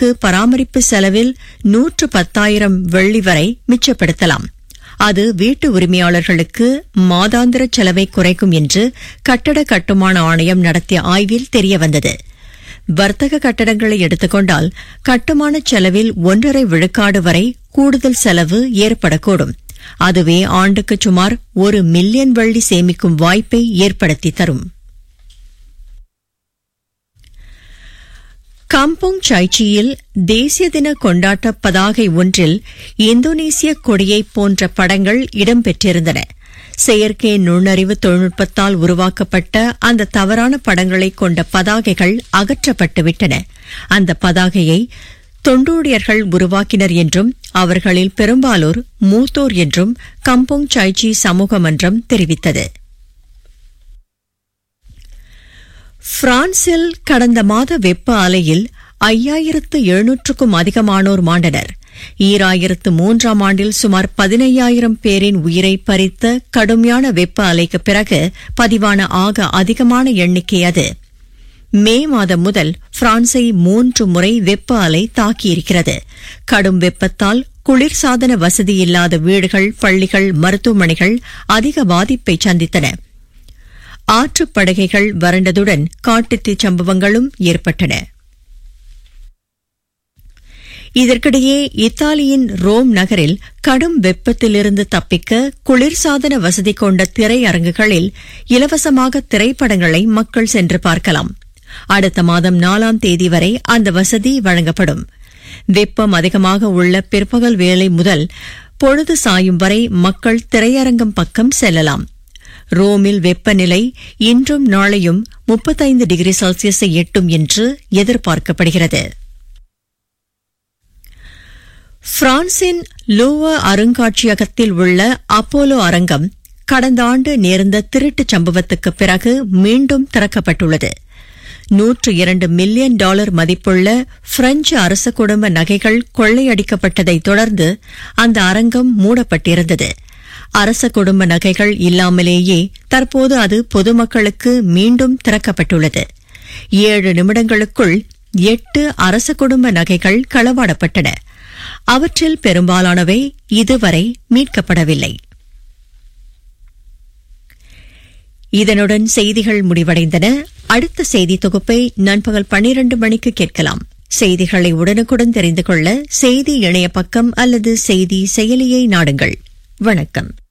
ஆண்டுக்கு பராமரிப்பு செலவில் நூற்று பத்தாயிரம் வெள்ளி வரை மிச்சப்படுத்தலாம் அது வீட்டு உரிமையாளர்களுக்கு மாதாந்திர செலவை குறைக்கும் என்று கட்டட கட்டுமான ஆணையம் நடத்திய ஆய்வில் தெரியவந்தது வர்த்தக கட்டடங்களை எடுத்துக்கொண்டால் கட்டுமான செலவில் ஒன்றரை விழுக்காடு வரை கூடுதல் செலவு ஏற்படக்கூடும் அதுவே ஆண்டுக்கு சுமார் ஒரு மில்லியன் வெள்ளி சேமிக்கும் வாய்ப்பை ஏற்படுத்தி தரும் காம்போங் சாய்ச்சியில் தேசிய தின கொண்டாட்ட பதாகை ஒன்றில் இந்தோனேசிய கொடியை போன்ற படங்கள் இடம்பெற்றிருந்தன செயற்கை நுண்ணறிவு தொழில்நுட்பத்தால் உருவாக்கப்பட்ட அந்த தவறான படங்களை கொண்ட பதாகைகள் அகற்றப்பட்டுவிட்டன அந்த பதாகையை தொண்டூழியர்கள் உருவாக்கினர் என்றும் அவர்களில் பெரும்பாலோர் மூத்தோர் என்றும் கம்போங் சாய்ச்சி சமூக மன்றம் தெரிவித்தது பிரான்சில் கடந்த மாத வெப்ப அலையில் ஐயாயிரத்து எழுநூற்றுக்கும் அதிகமானோர் மாண்டனர் ஈராயிரத்து மூன்றாம் ஆண்டில் சுமார் பதினையாயிரம் பேரின் உயிரை பறித்த கடுமையான வெப்ப அலைக்கு பிறகு பதிவான ஆக அதிகமான எண்ணிக்கை அது மே மாதம் முதல் பிரான்சை மூன்று முறை வெப்ப அலை தாக்கியிருக்கிறது கடும் வெப்பத்தால் குளிர்சாதன வசதி இல்லாத வீடுகள் பள்ளிகள் மருத்துவமனைகள் அதிக பாதிப்பை சந்தித்தன ஆற்றுப்படுகைகள் வறண்டதுடன் காட்டுத்தீ சம்பவங்களும் ஏற்பட்டன இதற்கிடையே இத்தாலியின் ரோம் நகரில் கடும் வெப்பத்திலிருந்து தப்பிக்க குளிர்சாதன வசதி கொண்ட திரையரங்குகளில் இலவசமாக திரைப்படங்களை மக்கள் சென்று பார்க்கலாம் அடுத்த மாதம் நாலாம் தேதி வரை அந்த வசதி வழங்கப்படும் வெப்பம் அதிகமாக உள்ள பிற்பகல் வேளை முதல் பொழுது சாயும் வரை மக்கள் திரையரங்கம் பக்கம் செல்லலாம் ரோமில் வெப்பநிலை இன்றும் நாளையும் முப்பத்தைந்து டிகிரி செல்சியஸை எட்டும் என்று எதிர்பார்க்கப்படுகிறது பிரான்சின் லூவ அருங்காட்சியகத்தில் உள்ள அப்போலோ அரங்கம் கடந்த ஆண்டு நேர்ந்த திருட்டுச் சம்பவத்துக்கு பிறகு மீண்டும் திறக்கப்பட்டுள்ளது நூற்று இரண்டு மில்லியன் டாலர் மதிப்புள்ள பிரெஞ்சு அரச குடும்ப நகைகள் கொள்ளையடிக்கப்பட்டதை தொடர்ந்து அந்த அரங்கம் மூடப்பட்டிருந்தது அரச குடும்ப நகைகள் இல்லாமலேயே தற்போது அது பொதுமக்களுக்கு மீண்டும் திறக்கப்பட்டுள்ளது ஏழு நிமிடங்களுக்குள் எட்டு அரச குடும்ப நகைகள் களவாடப்பட்டன அவற்றில் பெரும்பாலானவை இதுவரை மீட்கப்படவில்லை இதனுடன் செய்திகள் முடிவடைந்தன அடுத்த செய்தி தொகுப்பை நண்பகல் பன்னிரண்டு மணிக்கு கேட்கலாம் செய்திகளை உடனுக்குடன் தெரிந்து கொள்ள செய்தி இணைய பக்கம் அல்லது செய்தி செயலியை நாடுங்கள் வணக்கம்